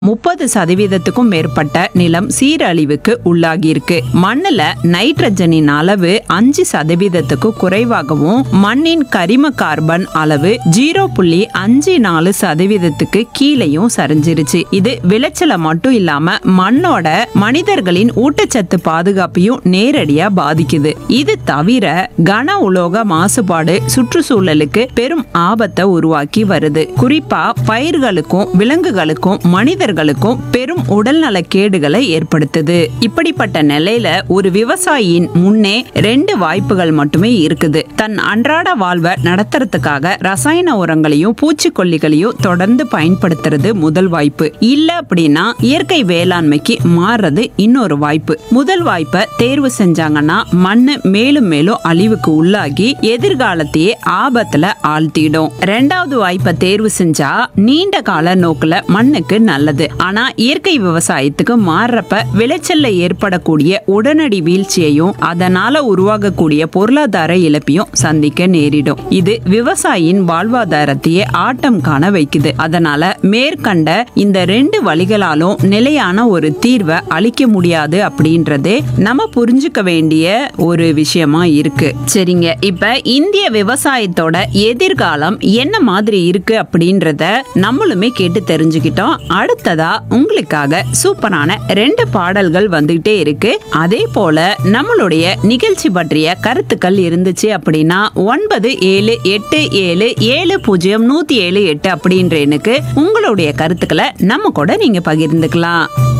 முப்பது சதவீதத்துக்கும் மேற்பட்ட நிலம் சீரழிவுக்கு உள்ளாகியிருக்கு மண்ணுல நைட்ரஜனின் அளவு அஞ்சு சதவீதத்துக்கு குறைவாகவும் மண்ணின் கரிம கார்பன் அளவு ஜீரோ புள்ளி அஞ்சு நாலு சதவீதத்துக்கு கீழேயும் சரிஞ்சிருச்சு இது விளைச்சலை மட்டும் இல்லாம மண்ணோட மனிதர்களின் ஊட்டச்சத்து பாதுகாப்பையும் நேரடியா பாதிக்குது இது தவிர கன உலோக மாசுபாடு சுற்றுச்சூழலுக்கு பெரும் ஆபத்தை உருவாக்கி வருது குறிப்பா பயிர்களுக்கும் விலங்குகளுக்கும் மனிதர்களுக்கும் பெரும் உடல்நல கேடுகளை ஏற்படுத்துது இப்படிப்பட்ட நிலையில ஒரு விவசாயியின் முன்னே ரெண்டு வாய்ப்புகள் மட்டுமே இருக்குது தன் அன்றாட வாழ்வை நடத்துறதுக்காக ரசாயன உரங்களையும் பூச்சிக்கொல்லிகளையும் தொடர்ந்து பயன்படுத்துறது முதல் வாய்ப்பு இல்ல அப்படின்னா இயற்கை வேளாண்மைக்கு மாறுறது இன்னொரு வாய்ப்பு முதல் வாய்ப்பை தேர்வு செஞ்சாங்கன்னா மண்ணு மேலும் மேலும் அழிவுக்கு உள்ளாகி எதிர்காலத்தையே ஆபத்துல ஆழ்த்திடும் ரெண்டாவது வாய்ப்பை தேர்வு செஞ்சா நீண்ட கால நோக்குல மண்ணுக்கு நல்லது ஆனா இயற்கை விவசாயத்துக்கு மாறுறப்ப விளைச்சல்ல ஏற்படக்கூடிய உடனடி வீழ்ச்சியையும் அதனால உருவாகக்கூடிய பொருளாதார இழப்பையும் சந்திக்க நேரிடும் இது விவசாயியின் வாழ்வாதாரத்தையே ஆட்டம் காண வைக்குது அதனால மேற்கண்ட இந்த ரெண்டு வழிகளாலும் நிலையான ஒரு தீர்வை அளிக்க முடியாது அப்படின்றதே நம்ம புரிஞ்சுக்க வேண்டிய ஒரு விஷயமா இருக்கு சரிங்க இப்ப இந்திய விவசாயத்தோட எதிர்காலம் என்ன மாதிரி இருக்கு அப்படின்றத நம்மளுமே கேட்டு தெரிஞ்சுக்கிட்டோம் அடுத்ததா உங்களுக்காக சூப்பரான ரெண்டு பாடல்கள் வந்துகிட்டே இருக்கு அதே போல நம்மளுடைய நிகழ்ச்சி பற்றிய கருத்துக்கள் இருந்துச்சு அப்படின்னா ஒன்பது ஏழு எட்டு ஏழு ஏழு பூஜ்ஜியம் நூத்தி ஏழு எட்டு அப்படின்ற எண்ணுக்கு உங்களுடைய கருத்துக்களை நம்ம கூட நீங்க பகிர்ந்துக்கலாம்